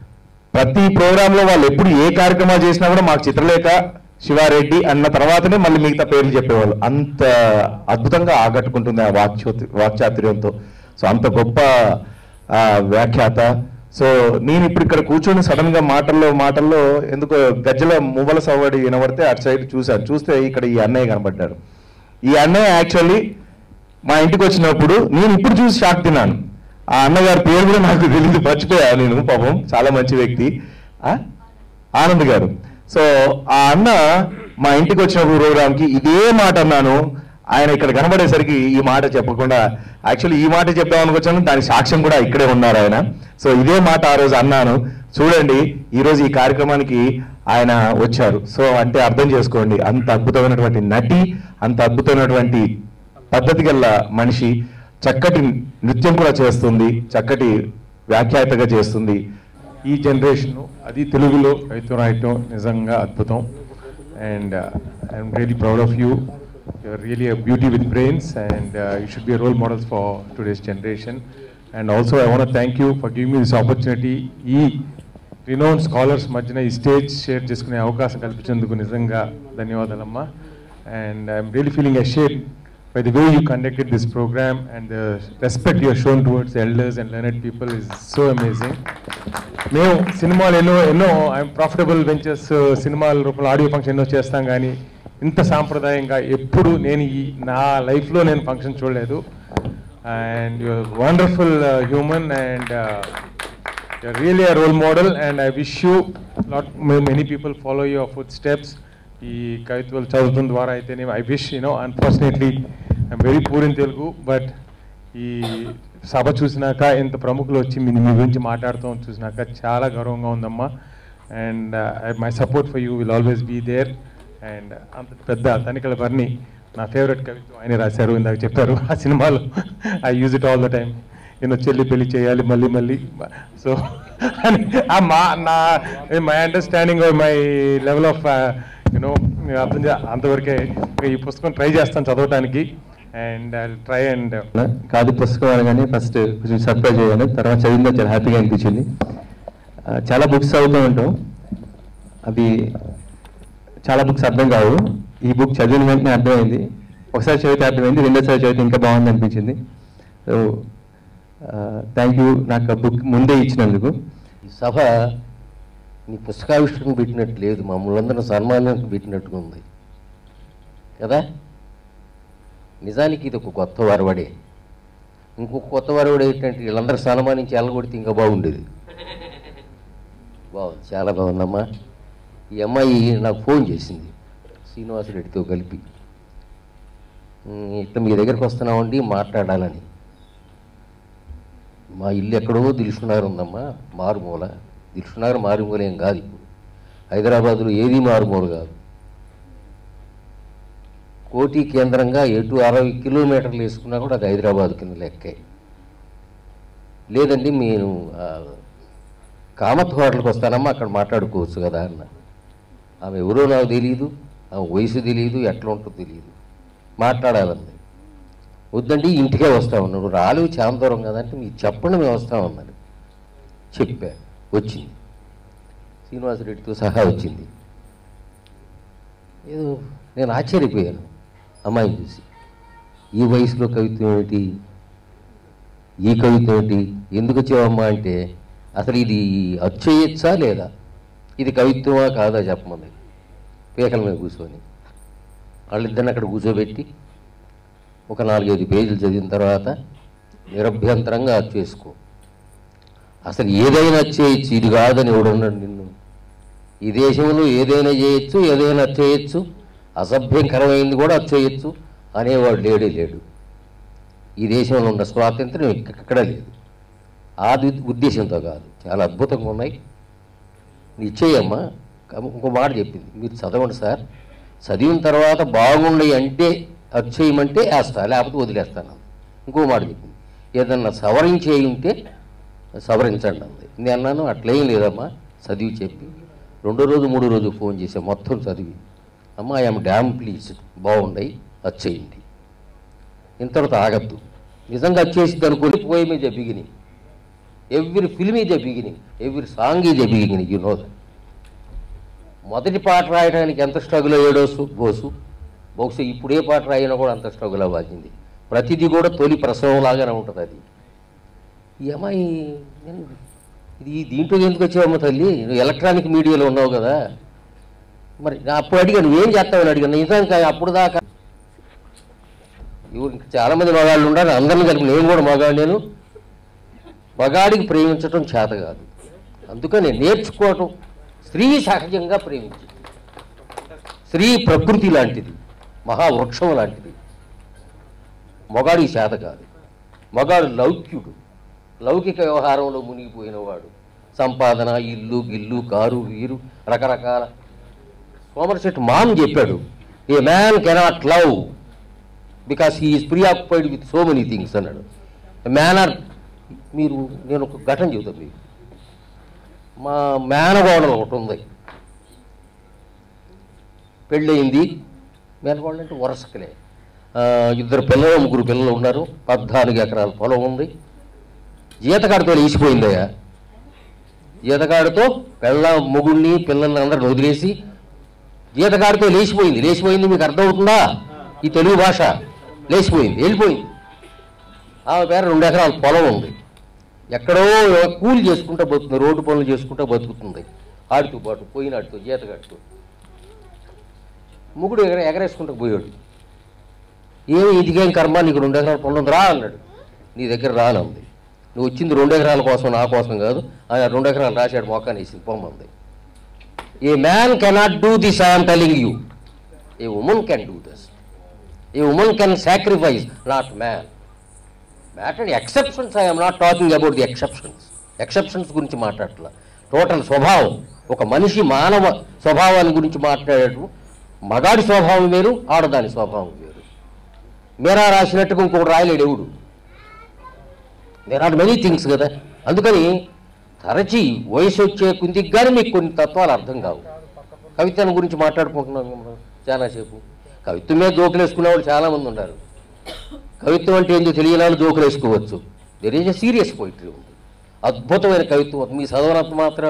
ప్రతి ప్రోగ్రాంలో వాళ్ళు ఎప్పుడు ఏ కార్యక్రమాలు చేసినా కూడా మాకు చిత్రలేఖ శివారెడ్డి అన్న తర్వాతనే మళ్ళీ మిగతా పేర్లు చెప్పేవాళ్ళు అంత అద్భుతంగా ఆకట్టుకుంటుంది ఆ వాక్చోతి వాక్చాతుర్యంతో సో అంత గొప్ప ఆ, వ్యాఖ్యాత సో నేను ఇప్పుడు ఇక్కడ కూర్చొని సడన్ గా మాటల్లో మాటల్లో ఎందుకో గజ్జల మువ్వల సవ్వడి వినబడితే అటు సైడ్ చూశాను చూస్తే ఇక్కడ ఈ అన్నయ్య కనబడ్డాడు ఈ అన్నయ్య యాక్చువల్లీ మా ఇంటికి వచ్చినప్పుడు నేను ఇప్పుడు చూసి షాక్ తిన్నాను ఆ అన్నగారి పేరు కూడా నాకు తెలియదు మర్చిపోయా నేను పాపం చాలా మంచి వ్యక్తి ఆ? ఆనంద్ గారు సో ఆ అన్న మా ఇంటికి వచ్చిన ప్రోగ్రామ్కి ఇదే మాట అన్నాను ఆయన ఇక్కడ కనబడేసరికి ఈ మాట చెప్పకుండా యాక్చువల్లీ ఈ మాట చెప్దాం అనుకొచ్చాను దాని సాక్ష్యం కూడా ఇక్కడే ఉన్నారు ఆయన సో ఇదే మాట ఆ రోజు అన్నాను చూడండి ఈ రోజు ఈ కార్యక్రమానికి ఆయన వచ్చారు సో అంటే అర్థం చేసుకోండి అంత అద్భుతమైనటువంటి నటి అంత అద్భుతమైనటువంటి పద్ధతి గల మనిషి చక్కటి నృత్యం కూడా చేస్తుంది చక్కటి వ్యాఖ్యాతగా చేస్తుంది ఈ జనరేషన్ అది తెలుగులో కవిత్వం రాయటం నిజంగా అద్భుతం and I'm really proud of you you're really a beauty with brains and you should be role models for today's generation and also I want thank you for giving me this opportunity ఈ renown scholars మధ్యన ఈ stage share చేసుకునే అవకాశం కల్పించినందుకు నిజంగా ధన్యవాదాలమ్మా and I'm really feeling ashamed by the way you conducted this program and the respect you have shown towards elders and learned people is so amazing. మేము సినిమాలు ఎన్నో ఎన్నో ఐఎమ్ ప్రాఫిటబుల్ వెంచర్స్ సినిమాల రూపంలో ఆడియో ఫంక్షన్ ఎన్నో చేస్తాం కానీ ఇంత సాంప్రదాయంగా ఎప్పుడు నేను ఈ నా లైఫ్లో నేను ఫంక్షన్ చూడలేదు and your wonderful human and you're really a role model and I wish you lot many people follow your footsteps ఈ కవిత్వాలు చదవడం ద్వారా అయితేనే I wish you know unfortunately I'm very poor in Telugu but ఈ సభ చూసినాక ఇంత ప్రముఖులు వచ్చి మీ మీ గురించి మాట్లాడతాం చూసినాక చాలా గౌరవంగా ఉందమ్మా and my support for you will always be there and అంత పెద్ద తనికల బర్ని నా ఫేవరెట్ కవిత్వం ఆయన రాశారు ఇందాక చెప్పారు ఆ సినిమాలో I use it all the time నేను చెల్లి పెళ్లి చేయాలి మళ్ళీ మళ్ళీ సో ఆ మా నా my understanding my level of you know అర్థం చే అంతవరకే ఈ పుస్తకం ట్రై చేస్తాను చదవడానికి అండ్ ఐ ట్రై అండ్ కాదు పుస్తకం అనగానే ఫస్ట్ కొంచెం సర్ప్రైజ్ అయ్యాను తర్వాత చదివిందో చాలా హ్యాపీగా అనిపించింది ఆ, చాలా బుక్స్ చదువుతూ ఉంటాం అవి చాలా బుక్స్ అర్థం కావు ఈ బుక్ చదివిన వెంటనే అర్థమైంది ఒకసారి చదివితే అర్థమైంది రెండోసారి చదివితే ఇంకా బాగుంది అనిపించింది సో థ్యాంక్ యూ నాకు ఆ బుక్ ముందే ఇచ్చినందుకు ఈ సభ నీ పుస్తకావిష్కరణ పెట్టినట్టు లేదు మమ్మల్ని అందరం సన్మానానికి పెట్టినట్టుగా ఉంది కదా నిజానికి ఇది ఒక కొత్త వరవడే ఇంకొక కొత్త వరవడే ఏంటంటే వీళ్ళందరూ సన్మానించి వెళ్ళగొడితే ఇంకా బాగుండేది బాగుంది చాలా బాగుందమ్మా ఈ అమ్మాయి నాకు ఫోన్ చేసింది శ్రీనివాసరెడ్డితో కలిపి "ఉమ్, ఇట్లా మీ దగ్గరికి వస్తున్నామండి మాట్లాడాలని మా ఇల్లు ఎక్కడో దిల్సునగర్ ఉందమ్మా మారుమూల దిల్సునగర్ మారుమూల ఏం కాదు ఇప్పుడు హైదరాబాదులో ఏది మారుమూల కాదు కోటి కేంద్రంగా ఎటు అరవై కిలోమీటర్లు వేసుకున్నా కూడా అది హైదరాబాద్ కింద లెక్కే లేదండి నేను ఆ, కామత్ హోటల్కి వస్తానమ్మా అక్కడ మాట్లాడుకోవచ్చు కదా అన్న ఆమె ఎవరో నాకు తెలియదు ఆమె వయసు తెలియదు ఎట్లా ఉంటుందో తెలియదు మాట్లాడాలంది వద్దండి ఇంటికే వస్తా ఉన్నాడు రాలేవు చాలా దూరం కదంటే మీరు చెప్పండి మేము వస్తామన్నాడు చెప్పా వచ్చింది శ్రీనివాసరెడ్డితో సహా వచ్చింది ఏదో నేను ఆశ్చర్యపోయాను అమ్మాయిని చూసి ఈ వయసులో కవిత్వం ఏమిటి ఈ కవిత్వం ఏమిటి ఎందుకు వచ్చావమ్మా అంటే అసలు ఇది అచ్చేయచ్చా లేదా ఇది కవిత్వమా కాదా చెప్పమంది పీకల మీద కూర్చొని వాళ్ళిద్దరిని అక్కడ కూర్చోబెట్టి ఒక నాలుగైదు పేజీలు చదివిన తర్వాత నిరభ్యంతరంగా అది చేసుకో అసలు ఏదైనా చేయొచ్చు ఇది కాదని ఎవడున్నాడు నిన్ను ఈ దేశంలో ఏదైనా చేయొచ్చు ఏదైనా చేయొచ్చు అసభ్యంకరమైంది కూడా అది చేయొచ్చు అనేవాడు లేడే లేడు ఈ దేశంలో ఉన్న స్వాతంత్రం ఎక్కడ లేదు ఆ ది- ఉద్దేశంతో కాదు చాలా అద్భుతంగా ఉన్నాయి నిశ్చయమ్మా ఇంకో మాట చెప్పింది మీరు చదవండి సార్ చదివిన తర్వాత బాగుండయి అంటే అది చేయమంటే వేస్తా లేకపోతే వదిలేస్తాను అంది. ఇంకో మాట చెప్పింది ఏదన్నా సవరించేయి ఉంటే సవరించండి అంది నేను అన్నాను అట్లేం లేదమ్మా చదివి చెప్పి రెండో రోజు మూడో రోజు ఫోన్ చేసా మొత్తం చదివి అమ్మ ఐఎమ్ డ్యామ్ ప్లీజ్ బాగుండయి అది చేయండి ఇంతటితో ఆగద్దు నిజంగా వచ్చేసింది అనుకుని పోయి మీద beginning every film is a beginning every song is a beginning you know that మొదటి పాట రాయడానికి ఎంత స్ట్రగుల్ అయ్యాడో సు- బోసు బహుశా ఇప్పుడు ఏ పాట రాయినా కూడా అంత స్ట్రగుల్ అవ్వాల్సింది ప్రతిదీ కూడా తొలి ప్రసవం లాగానే ఉంటుంది అది ఈ అమ్మాయి నేను ఇది ఈ దీంట్లో ఎందుకు వచ్చావమ్మ తల్లి నువ్వు ఎలక్ట్రానిక్ మీడియాలో ఉన్నావు కదా మరి నా అప్పుడు అడిగాను నువ్వేం చేస్తావని అడిగాను నిజంగా అప్పుడు దాకా ఇవి చాలా మంది మగాళ్ళు ఉన్నారు అందరిని కలిపి నేను కూడా మగాడు నేను మగాడికి ప్రేమించటం చేత కాదు అందుకని నేర్చుకోవటం స్త్రీ సహజంగా ప్రేమించింది స్త్రీ ప్రకృతి లాంటిది మహావృక్షం లాంటిది మగాడికి చేత కాదు మగాడు లౌక్యుడు లౌకిక వ్యవహారంలో మునిగిపోయినవాడు సంపాదన ఇల్లు గిల్లు కారు వీరు రకరకాల సోమర్సెట్ మామ్ చెప్పాడు a man cannot love because he is preoccupied with so many things అన్నాడు మేనర్ మీరు నేను ఒక ఘటన చెబుతాను మీకు మా మేనగోడలు ఒకటి ఉంది పెళ్ళయింది మేనగోడలు అంటే వరసకలే ఆ, ఇద్దరు పిల్లలు ముగ్గురు పిల్లలు ఉన్నారు పద్నాలుగు ఎకరాల పొలం ఉంది జీతకాడితో లేచిపోయిందయ్యా జీతకాడితో పిల్ల మొగుడిని పిల్లల్ని అందరిని వదిలేసి జీతకాడితో లేచిపోయింది లేచిపోయింది మీకు అర్థమవుతుందా ఈ తెలుగు భాష లేచిపోయింది వెళ్ళిపోయింది ఆమె పేరు రెండు ఎకరాల పొలం ఉంది ఎక్కడో కూలి చేసుకుంటూ బతుకుతుంది రోడ్డు పనులు చేసుకుంటూ బతుకుతుంది ఆడితో పాటు పోయినాడితో జీతగాడితో ముగ్గుడు ఎగర ఎగరేసుకుంటూ పోయాడు ఏమి ఇదికేం కర్మ నీకు రెండు ఎకరాల పొలం ఉంది రా అన్నాడు నీ దగ్గర రానుంది నువ్వు వచ్చింది రెండు ఎకరాల కోసం నా కోసం కాదు ఆయన రెండు ఎకరాలు రాశాడు మొక్కని వేసింది పొమ్మంది a man cannot do this I'm telling you a woman can do this a woman can sacrifice not man matter exceptions I'm not talking about the exceptions exceptions గురించి మాట్లాడట్లా టోటల్ స్వభావం ఒక మనిషి మానవ స్వభావాన్ని గురించి మాట్లాడేటు మగాడి స్వభావం వేరు ఆడదాని స్వభావం వేరు మీరా రాసినట్టుగా ఇంకొకటి రాయలేడు ఎవడు దేర్ ఆర్ మెనీ థింగ్స్ కదా అందుకని తరచి వయసు వచ్చే కుందికి కానీ మీకు కొన్ని తత్వాలు అర్థం కావు కవిత్వం గురించి మాట్లాడుకుంటున్నాం మనం చాలాసేపు కవిత్వం మీద జోకులు వేసుకునే వాళ్ళు చాలామంది ఉన్నారు కవిత్వం అంటే ఏందో తెలియని వాళ్ళు జోకులు వేసుకోవచ్చు there is a serious poetry ఉంది అద్భుతమైన కవిత్వం మీ చదవనంత మాత్రాన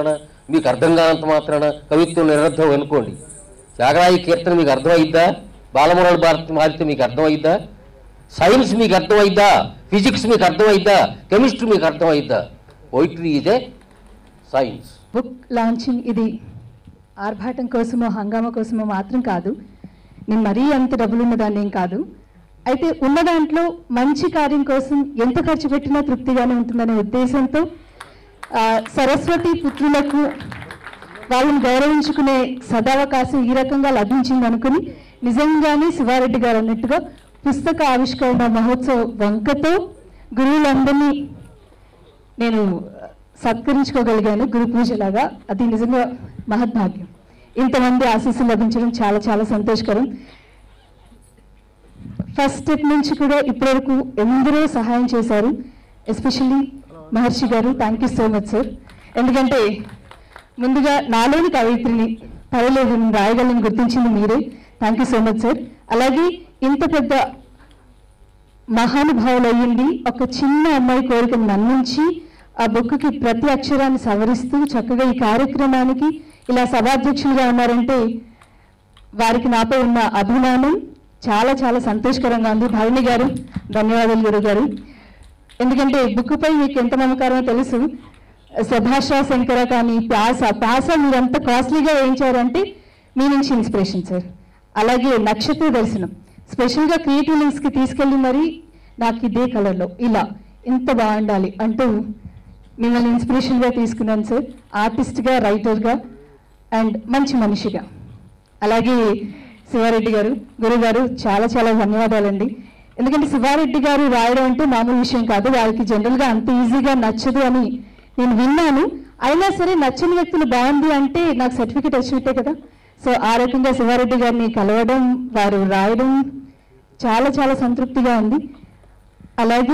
మీకు అర్థం కానంత మాత్రాన కవిత్వం నిరర్థం అనుకోండి త్యాగరాయ కీర్తన మీకు అర్థమైద్దా బాలమురళి భారతి మారితే మీకు అర్థమైద్దా సైన్స్ మీకు అర్థమైద్దా ఫిజిక్స్ మీకు అర్థమైద్దా కెమిస్ట్రీ మీకు అర్థమైద్దా పోయిటరీ ఇదే సైన్స్ బుక్ లాంచింగ్ ఇది ఆర్భాటం కోసమో హంగామా కోసమో మాత్రం కాదు నేను మరీ అంత డబ్బులు ఉన్నదాన్ని ఏం కాదు అయితే ఉన్న దాంట్లో మంచి కార్యం కోసం ఎంత ఖర్చు పెట్టినా తృప్తిగానే ఉంటుందనే ఉద్దేశంతో ఆ, సరస్వతి పుత్రులకు వాళ్ళని గౌరవించుకునే సదావకాశం ఈ రకంగా లభించింది అనుకుని నిజంగానే శివారెడ్డి గారు అన్నట్టుగా పుస్తక ఆవిష్కరణ మహోత్సవ వంకతో గురువులందరినీ నేను సత్కరించుకోగలిగాను గురు పూజలాగా అది నిజంగా మహద్భాగ్యం ఇంతమంది ఆశీస్సులు లభించడం చాలా చాలా సంతోషకరం ఫస్ట్ స్టెప్ నుంచి కూడా ఇప్పటివరకు ఎందరో సహాయం చేశారు especially Maharshi garu thank you so much sir ఎందుకంటే ముందుగా నాలోని కవయిత్రిని పర్వాలేదు నేను రాయగలను గుర్తించింది మీరే thank you so much sir అలాగే ఇంత పెద్ద మహానుభావులు అయ్యింది ఒక చిన్న అమ్మాయి కోరికను మన్నించి ఆ బుక్కి ప్రతి అక్షరాన్ని సవరిస్తూ చక్కగా ఈ కార్యక్రమానికి ఇలా సభాధ్యక్షులుగా ఉన్నారంటే వారికి నాపై ఉన్న అభిమానం చాలా చాలా సంతోషకరంగా ఉంది భరణి గారు ధన్యవాదాలు గురువు గారు ఎందుకంటే బుక్ పై మీకు ఎంత నమ్మకారమో తెలుసు సుభాష శంకర కానీ ప్యాస ప్యాస మీరు ఎంత కాస్ట్లీగా వేయించారంటే మీ నుంచి ఇన్స్పిరేషన్ సార్ అలాగే నక్షత్ర దర్శనం స్పెషల్గా క్రియేటివ్ లింక్స్కి తీసుకెళ్ళి మరి నాకు ఇదే కలర్లో ఇలా ఇంత బాగుండాలి అంటూ మిమ్మల్ని ఇన్స్పిరేషన్గా తీసుకున్నాను సార్ ఆర్టిస్ట్గా రైటర్గా అండ్ మంచి మనిషిగా అలాగే శివారెడ్డి గారు గురువు గారు చాలా చాలా ధన్యవాదాలండి ఎందుకంటే శివారెడ్డి గారు రాయడం అంటే మామూలు విషయం కాదు వారికి జనరల్గా అంత ఈజీగా నచ్చదు అని నేను విన్నాను అయినా సరే నచ్చని వ్యక్తులు బాగుంది అంటే నాకు సర్టిఫికేట్ వచ్చినట్టే కదా సో ఆ రకంగా శివారెడ్డి గారిని కలవడం వారు రాయడం చాలా చాలా సంతృప్తిగా ఉంది అలాగే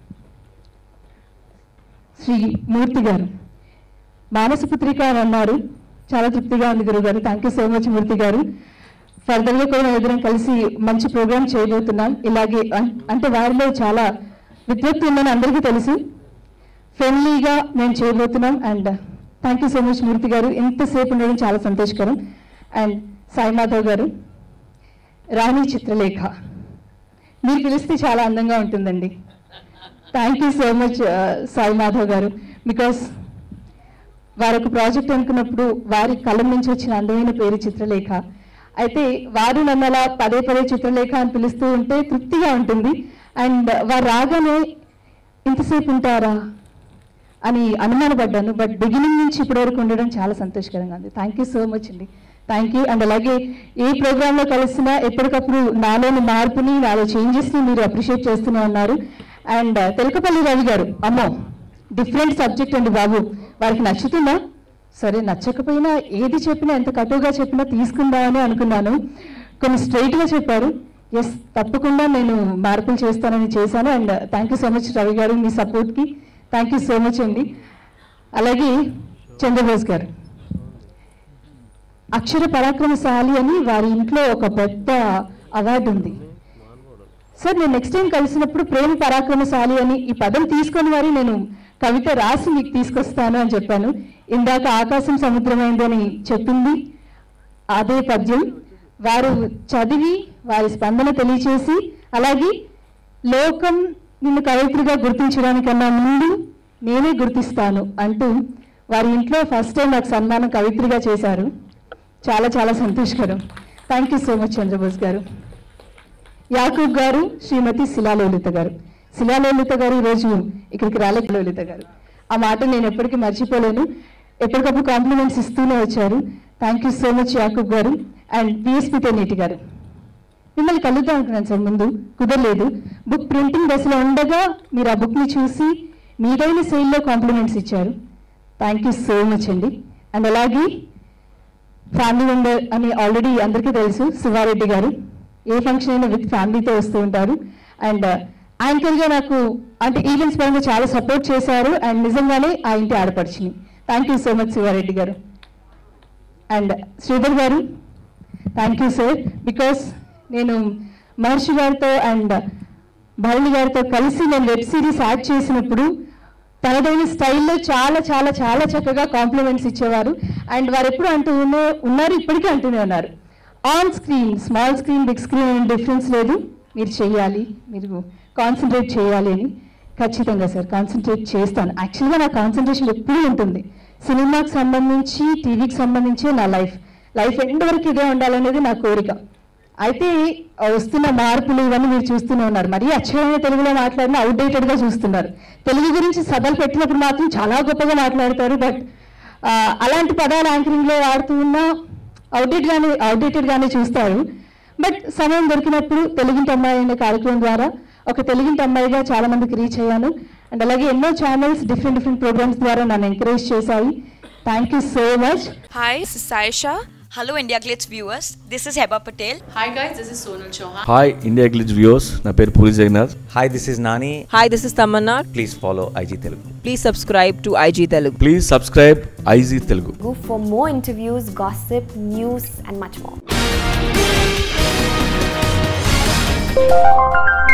శ్రీ మూర్తి గారు మానసపుత్రిక అని అన్నారు చాలా తృప్తిగా ఉంది గురువు గారు thank you so much Murthy garu ఫర్దర్గా కూడా ఇద్దరం కలిసి మంచి ప్రోగ్రామ్ చేయబోతున్నాం ఇలాగే అన్- అంటే వారిలో చాలా విద్వత్తు ఉందని అందరికీ తెలుసు ఫ్రెండ్లీగా మేము చేయబోతున్నాం and thank you so much Murthy garu ఎంతసేపు ఉండడం చాలా సంతోషకరం అండ్ సాయి మాధవ్ గారు రాణి చిత్రలేఖ మీరు పిలిస్తే చాలా అందంగా ఉంటుందండి thank you so much Sai Madhav garu because వారు ఒక ప్రాజెక్ట్ అనుకున్నప్పుడు వారి కలం నుంచి వచ్చిన అందమైన పేరు చిత్రలేఖ అయితే వారు నన్ను అలా పదే పదే చిత్రలేఖ అని పిలుస్తూ ఉంటే తృప్తిగా ఉంటుంది అండ్ వారు రాగానే ఇంతసేపు ఉంటారా అని అనుమానపడ్డాను బట్ బిగినింగ్ నుంచి ఇప్పటి వరకు ఉండడం చాలా సంతోషకరంగా ఉంది థ్యాంక్ యూ సో మచ్ అండి థ్యాంక్ యూ అండ్ అలాగే ఏ ప్రోగ్రాంలో కలిసినా ఎప్పటికప్పుడు నాలోని మార్పుని నాలో చేంజెస్ని మీరు అప్రిషియేట్ చేస్తూనే ఉన్నారు అండ్ తెలకపల్లి రవి గారు అమ్మో డిఫరెంట్ సబ్జెక్ట్ అండి బాబు వారికి నచ్చుతుందా సరే నచ్చకపోయినా ఏది చెప్పినా ఎంత కటువుగా చెప్పినా తీసుకుందామని అనుకున్నాను కొన్ని స్ట్రైట్గా చెప్పారు ఎస్ తప్పకుండా నేను మార్పులు చేస్తానని చేశాను and thank you so much Ravi garu మీ సపోర్ట్కి థ్యాంక్ యూ సో మచ్ అండి అలాగే చంద్రబోస్ గారు అక్షర పరాక్రమశాలి అని వారి ఇంట్లో ఒక పెద్ద అవార్డు ఉంది సార్ నేను నెక్స్ట్ టైం కలిసినప్పుడు ప్రేమ పరాక్రమశాలి అని ఈ పదం తీసుకొని మరి నేను కవిత రాసి మీకు తీసుకొస్తాను అని చెప్పాను ఇందాక ఆకాశం సముద్రమైంది అని చెప్పింది అదే పద్యం వారు చదివి వారి స్పందన తెలియచేసి అలాగే లోకం నిన్ను కవయిత్రిగా గుర్తించడానికన్నా ముందు నేనే గుర్తిస్తాను అంటూ వారి ఇంట్లో ఫస్ట్ టైం నాకు సన్మానం కవిత్రిగా చేశారు చాలా చాలా సంతోషకరం thank you so much Chandrabose garu Yakub గారు శ్రీమతి శిలాలోలిత గారు శిలాలోలిత గారు ఈరోజు ఇక్కడికి రాలేదు లోలిత గారు ఆ మాట నేను ఎప్పటికీ మర్చిపోలేను ఎప్పటికప్పుడు కాంప్లిమెంట్స్ ఇస్తూనే వచ్చారు thank you so much Yakub garu and BSP తెన్నిటి గారు మిమ్మల్ని కలుద్దాం అనుకున్నాను సార్ ముందు కుదరలేదు బుక్ ప్రింటింగ్ దశలో ఉండగా మీరు ఆ బుక్ని చూసి మీదైన శైలిలో కాంప్లిమెంట్స్ ఇచ్చారు థ్యాంక్ యూ సో మచ్ అండి అండ్ అలాగే ఫ్యామిలీ మెంబర్ అని ఆల్రెడీ అందరికీ తెలుసు శివారెడ్డి గారు ఏ ఫంక్షన్ అయినా విత్ ఫ్యామిలీతో వస్తూ ఉంటారు అండ్ యాంకర్గా నాకు అంటే ఈవెంట్స్ పరంగా చాలా సపోర్ట్ చేశారు అండ్ నిజంగానే ఆ ఇంటి ఆడపడిచింది thank you so much Sivareddy garu and Sridhar గారు థ్యాంక్ యూ సార్ బికాస్ నేను మహర్షి గారితో అండ్ భరణి గారితో కలిసి నేను వెబ్ సిరీస్ యాడ్ చేసినప్పుడు తనదైన స్టైల్లో చాలా చాలా చాలా చక్కగా కాంప్లిమెంట్స్ ఇచ్చేవారు అండ్ వారు ఎప్పుడు అంటూ ఉన్న ఉన్నారు ఇప్పటికీ అంటూనే ఉన్నారు on screen small screen big screen అనే డిఫరెన్స్ లేదు మీరు చేయాలి మీరు కాన్సన్ట్రేట్ చేయాలి అని ఖచ్చితంగా సార్ కాన్సన్ట్రేట్ చేస్తాను యాక్చువల్గా నా కాన్సన్ట్రేషన్ ఎప్పుడూ ఉంటుంది సినిమాకి సంబంధించి టీవీకి సంబంధించి నా లైఫ్ లైఫ్ ఎండ్ వరకు ఇదే ఉండాలనేది నా కోరిక అయితే ఆ వస్తున్న మార్పులు ఇవన్నీ మీరు చూస్తూనే ఉన్నారు మరీ అక్షరమైన తెలుగులో మాట్లాడిన అవుట్డేటెడ్గా చూస్తున్నారు తెలుగు గురించి సభలు పెట్టినప్పుడు మాత్రం చాలా గొప్పగా మాట్లాడతారు బట్ అలాంటి పదాలు యాంకరింగ్లో వాడుతూ ఉన్నా అవుట్డేట్ గానే అవుట్డేటెడ్ గానే చూస్తారు బట్ సమయం దొరికినప్పుడు తెలుగింటి అమ్మాయి అనే కార్యక్రమం ద్వారా ఒక తెలుగింటి అమ్మాయిగా చాలా మందికి రీచ్ అయ్యాను అండ్ అలాగే ఎన్నో ఛానల్స్ డిఫరెంట్ డిఫరెంట్ ప్రోగ్రామ్స్ ద్వారా నన్ను ఎంకరేజ్ చేశాయి thank you so much Hi, this is Saisha. Hello, India Glitz viewers. This is Heba Patel. Hi, guys. This is Sonal Chauhan. Hi India Glitz views నా పేరు Puri Jagannath hi this is Nani Hi, this is Tamanna. Please follow IG Telugu Please subscribe to IG Telugu. Please subscribe IG Telugu Go for more interviews, gossip, news, and much more.